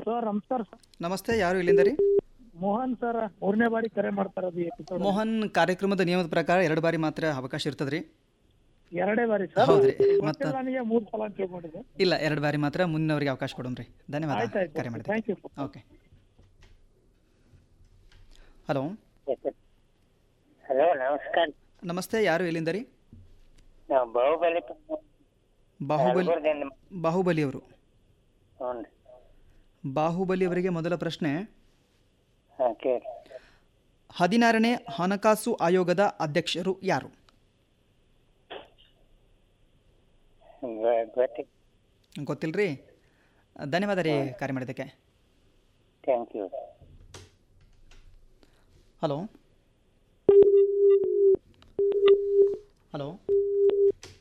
sir ನಮಸ್ಕಾರ sir ನಮಸ್ತೆ ಯಾರು ಇಲ್ಲಿಂದ ರೀ ಮೋಹನ್ ಸರ್ ಮೂರನೇ ಬಾರಿ ಕರೆ ಮಾಡ್ತಾರ ಈ ಎಪಿಸೋಡ್ ಮೋಹನ್ ಕಾರ್ಯಕ್ರಮದ ನಿಯಮದ ಪ್ರಕಾರ ಎರಡು ಬಾರಿ ಮಾತ್ರ ಅವಕಾಶ ಇರ್ತದೆ ರೀ ಎರಡೇ ಬಾರಿ ಸರ್ ಹೌದ್ರಿ ಗೊತ್ತಿಲ್ಲ ಮತ್ತು ನನಗೆ ಮೂರ್ ಸಲ ಅಂತ ತಿಳ್ಕೊಂಡಿದ್ದೆ ಇಲ್ಲ ಎರಡು ಬಾರಿ ಮಾತ್ರ ಮುಂದಿನವರಿಗೆ ಅವಕಾಶ ಕೊಡೋಣ ರೀ ಧನ್ಯವಾದ ಆಯ್ತಾಯ್ತು ಕರೆ ಮಾಡಿದೆ thank you okay hello hello ನಮಸ್ಕಾರ ನಮಸ್ತೆ ಯಾರು ಎಲ್ಲಿಂದ ರೀ ನಾವು ಬಾಹುಬಲಿ ಬಾಹುಬಲಿ ನಲ್ಗೂರ್ದಿಂದ ಬಾಹುಬಲಿ ಅವರು ಹ್ಞೂ ರೀ ಬಾಹುಬಲಿ ಅವರಿಗೆ ಮೊದಲ ಪ್ರಶ್ನೆ ಹಾಂ ಕೇಳಿ ಹದಿನಾರನೇ ಹಣಕಾಸು ಆಯೋಗದ ಅಧ್ಯಕ್ಷರು ಯಾರು ಗೊತ್ತಿ ಗೊತ್ತಿಲ್ಲ ರೀ ಧನ್ಯವಾದ ರೀ ಕರೆ ಮಾಡಿದ್ದಕ್ಕೆ ಥ್ಯಾಂಕ್ ಯು ಹಲೋ ಹಲೋ